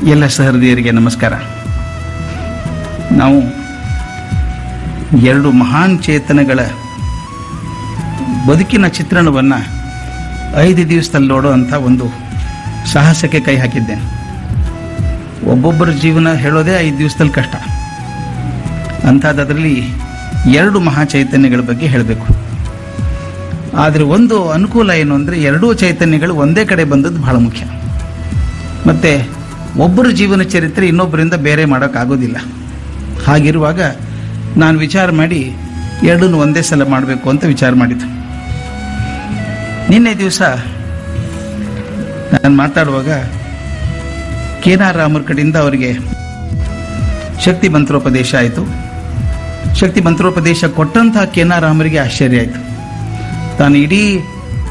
ಎಲ್ಲ ಸಹೃದಯರಿಗೆ ನಮಸ್ಕಾರ ನಾವು ಎರಡು ಮಹಾನ್ ಚೇತನಗಳ ಬದುಕಿನ ಚಿತ್ರಣವನ್ನು ಐದು ದಿವಸದಲ್ಲಿ ನೋಡುವಂಥ ಒಂದು ಸಾಹಸಕ್ಕೆ ಕೈ ಹಾಕಿದ್ದೇನೆ ಒಬ್ಬೊಬ್ಬರ ಜೀವನ ಹೇಳೋದೇ ಐದು ದಿವಸದಲ್ಲಿ ಕಷ್ಟ ಅಂಥದ್ರಲ್ಲಿ ಎರಡು ಮಹಾ ಚೈತನ್ಯಗಳ ಬಗ್ಗೆ ಹೇಳಬೇಕು ಆದರೆ ಒಂದು ಅನುಕೂಲ ಏನು ಅಂದರೆ ಎರಡೂ ಚೈತನ್ಯಗಳು ಒಂದೇ ಕಡೆ ಬಂದದ್ದು ಬಹಳ ಮುಖ್ಯ ಮತ್ತು ಒಬ್ಬರ ಜೀವನ ಚರಿತ್ರೆ ಇನ್ನೊಬ್ಬರಿಂದ ಬೇರೆ ಮಾಡೋಕ್ಕಾಗೋದಿಲ್ಲ ಹಾಗಿರುವಾಗ ನಾನು ವಿಚಾರ ಮಾಡಿ ಎರಡನ್ನೂ ಒಂದೇ ಸಲ ಮಾಡಬೇಕು ಅಂತ ವಿಚಾರ ಮಾಡಿದ್ದು ನಿನ್ನೆ ದಿವಸ ನಾನು ಮಾತಾಡುವಾಗ ಕೇನಾರ್ ರಾಮರ ಕಡೆಯಿಂದ ಅವರಿಗೆ ಶಕ್ತಿ ಮಂತ್ರೋಪದೇಶ ಆಯಿತು ಶಕ್ತಿ ಮಂತ್ರೋಪದೇಶ ಕೊಟ್ಟಂತಹ ಕೇನಾರ್ ರಾಮರಿಗೆ ಆಶ್ಚರ್ಯ ಆಯಿತು ತಾನು ಇಡೀ